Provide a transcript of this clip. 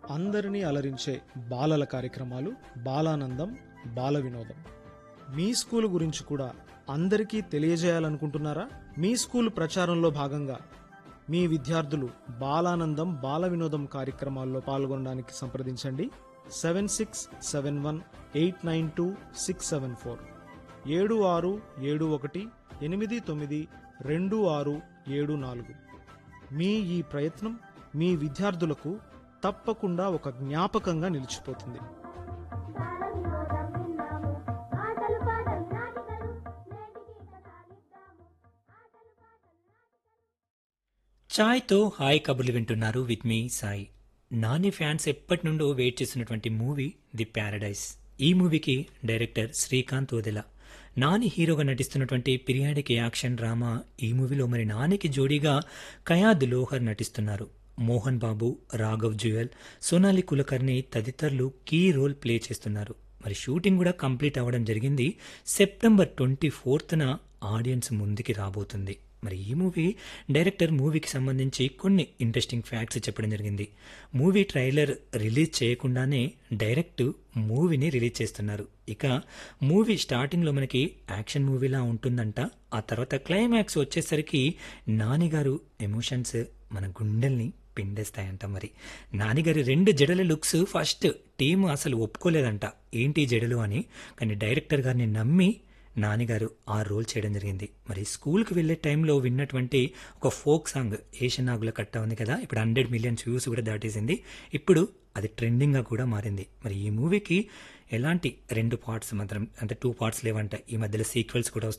అందరినీ అలరించే బాలల కార్యక్రమాలు బాలానందం బాల వినోదం మీ స్కూల్ గురించి కూడా అందరికీ తెలియజేయాలనుకుంటున్నారా మీ స్కూల్ ప్రచారంలో భాగంగా మీ విద్యార్థులు బాలానందం బాల వినోదం కార్యక్రమాల్లో పాల్గొనడానికి సంప్రదించండి seven six seven one eight nine two six seven four ఏడు ఆరు ఏడు ఒకటి ఎనిమిది తొమ్మిది రెండు ఆరు ఏడు నాలుగు మీ ఈ ప్రయత్నం మీ విద్యార్థులకు తప్పకుండా ఒక జ్ఞాపకంగా నిలిచిపోతుంది బాల వినోదం విన్నాము ఆటలు పాటలు నాటికలు నేటికి కథాలిద్దాము ఆటలు పాటలు నాటికలు ఛాయ్తో హాయ్ కబుర్లు వింటున్నారు విత్ మీ సాయి నాని ఫ్యాన్స్ ఎప్పటి నుండో వెయిట్ చేస్తున్నటువంటి మూవీ ది ప్యారడైస్ ఈ మూవీకి డైరెక్టర్ శ్రీకాంత్ ఓదెల నాని హీరోగా నటిస్తున్నటువంటి పిరియాడిక్ యాక్షన్ డ్రామా ఈ మూవీలో మరి నానికి జోడీగా కయాద్ లోహర్ నటిస్తున్నారు మోహన్ బాబు రాఘవ్ జుయల్ సోనాలి కులకర్ణి తదితరులు కీ రోల్ ప్లే చేస్తున్నారు మరి షూటింగ్ కూడా కంప్లీట్ అవ్వడం జరిగింది సెప్టెంబర్ ట్వంటీ ఫోర్త్న ఆడియన్స్ ముందుకి రాబోతుంది మరి ఈ మూవీ డైరెక్టర్ మూవీకి సంబంధించి కొన్ని ఇంట్రెస్టింగ్ ఫ్యాక్ట్స్ చెప్పడం జరిగింది మూవీ ట్రైలర్ రిలీజ్ చేయకుండానే డైరెక్ట్ మూవీని రిలీజ్ చేస్తున్నారు ఇక మూవీ స్టార్టింగ్లో మనకి యాక్షన్ మూవీలా ఉంటుందంట ఆ తర్వాత క్లైమాక్స్ వచ్చేసరికి నానిగారు ఎమోషన్స్ మన గుండెల్ని పిండేస్తాయంట మరి నానిగారి రెండు జడల లుక్స్ ఫస్ట్ టీం అసలు ఒప్పుకోలేదంట ఏంటి జడలు అని కానీ డైరెక్టర్ గారిని నమ్మి నానిగారు ఆ రోల్ చేయడం జరిగింది మరి స్కూల్కి వెళ్ళే టైంలో విన్నటువంటి ఒక ఫోక్ సాంగ్ ఏషనాగుల కట్ట ఉంది కదా ఇప్పుడు హండ్రెడ్ మిలియన్స్ వ్యూస్ కూడా దాటేసింది ఇప్పుడు అది ట్రెండింగ్గా కూడా మారింది మరి ఈ మూవీకి ఎలాంటి రెండు పార్ట్స్ మాత్రం అంటే టూ పార్ట్స్ లేవంట ఈ మధ్యలో సీక్వెల్స్ కూడా